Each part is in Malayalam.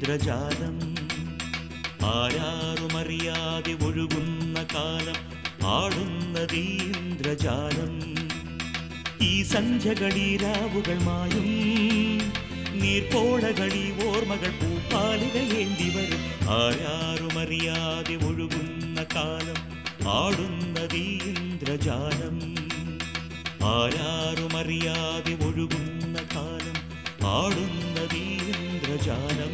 ഇന്ദ്രജാലം ആരാറുമറിയാതെ ഒഴുകുന്ന കാലം ആടുന്നത് ഇന്ദ്രജാലം ഈ സന്ധ്യകളി രാവുകൾ മായും നീർപ്പോളകളി ഓർമ്മകൾ പൂപ്പാലുകയേന്തി വരും ആരാറുമറിയാതെ ഒഴുകുന്ന കാലം ആടുന്നത് ഇന്ദ്രജാലം ആരാറുമറിയാതെ ഒഴുകുന്ന കാലം ആടുന്നത് ഇന്ദ്രജാലം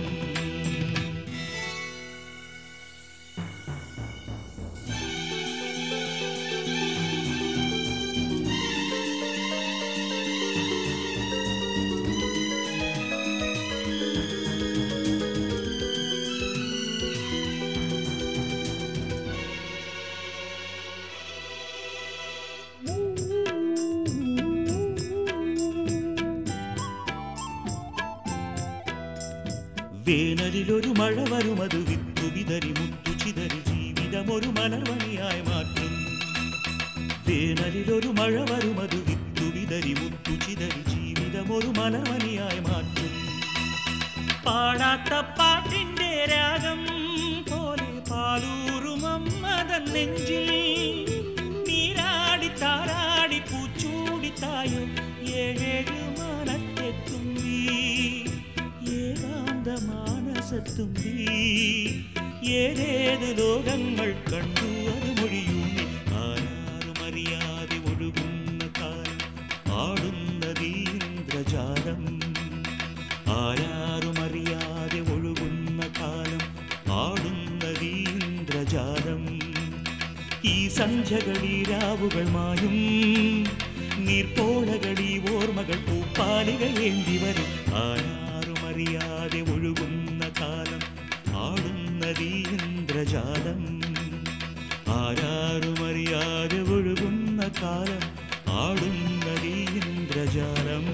വേനലിലൊരു മഴ വരും അത് വിത്തു വിതറി മുത്തു ചിതറി ജീവിതമൊരു മലർവണിയായി മാറ്റും വേനലിലൊരു മഴ വരും അത് വിത്തു വിതറി മുത്തു ചിതറി ജീവിതമൊരു മലർവണിയായി മാറ്റും പാടാത്ത പാട്ടിന്റെ രാഗം പോലെ പാലൂറുമമ്മതൻ നെഞ്ചിൽ നീരാടി താരാടി പൂച്ചൂടി തായോ ഏഴേഴ് മാനത്തെത്തുമ്പി ഏകാന്ത മാനസത്തുമ്പി ഏതേത് ലോകങ്ങൾ കണ്ടു അത് മൊഴിയൂന്നി ആരാറും അറിയാതെ ഒഴുകുന്ന കാലം ആടുന്നത് ഇന്ദ്രജാലം ആരാറും അറിയാതെ ഒഴുകുന്ന കാലം ആടുന്നത് ഇന്ദ്രജാലം ഈ സന്ധ്യകളി രാവുകൾ മായും നീർപ്പോളകളി ഓർമ്മകൾ പൂപ്പാലികയേന്തി വരും ആരാറും അറിയാതെ ഒഴുകുന്ന കാലം ആടുന്നത് ഇന്ദ്രജാലം ആരാരും അറിയാതെ ഒഴുകുന്ന കാലം ആടുന്നത് ഇന്ദ്രജാലം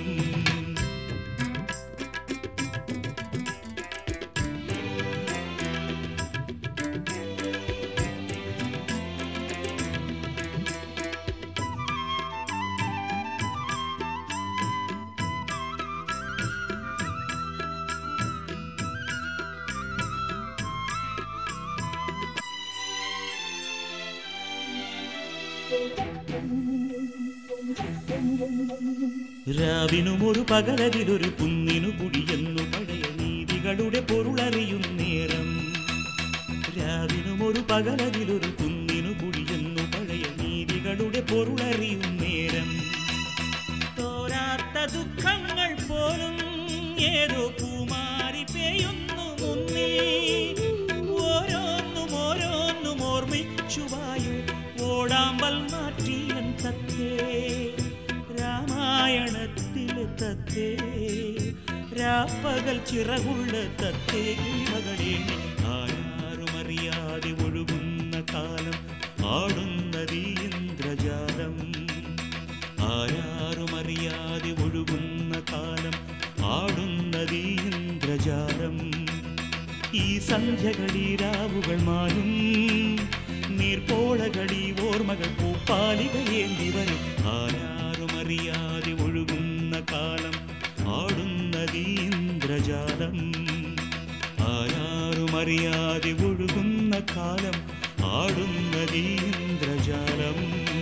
രാവിനും ഒരു പകലതിലൊരു കുന്നിനു കുടിയെന്നു പഴയ നീതികളുടെ പൊരുളറിയും നേരം രാവിനും ഒരു പകലതിലൊരു കുന്നിനു കുടിയെന്നു പഴയ നീതികളുടെ പൊരുളറിയും നേരം തോരാത്ത ദുഃഖങ്ങൾ പോലും ഏതോ പൂമാരി പെയ്യുന്നു മുന്നിൽ ഓരോന്നും ഓരോന്നും ഓർമ്മിച്ചു വായു ഓടാമ്പൽ മാറ്റിയൻ തത്തേ രാമായണത്തിലെ തത്തേ രാപ്പകൽ ചിറകുള്ള തത്തേ മകളെ ആരാരും അറിയാതെ ഒഴുകുന്ന കാലം ആടുന്നത് ഇന്ദ്രജാലം ആരാരും അറിയാതെ ഒഴുകുന്ന കാലം ആടുന്നത് ഇന്ദ്രജാലം ഈ സന്ധ്യകളി രാവുകൾ മായും നീർപ്പോളകളി ഓർമ്മകൾ പൂപ്പാലികയേന്തി വരും ആരാരും അറിയാതെ ഒഴുകുന്ന കാലം ആടുന്നത് ഇന്ദ്രജാലം ആരാരും അറിയാതെ ഒഴുകുന്ന കാലം ആടുന്നത് ഇന്ദ്രജാലം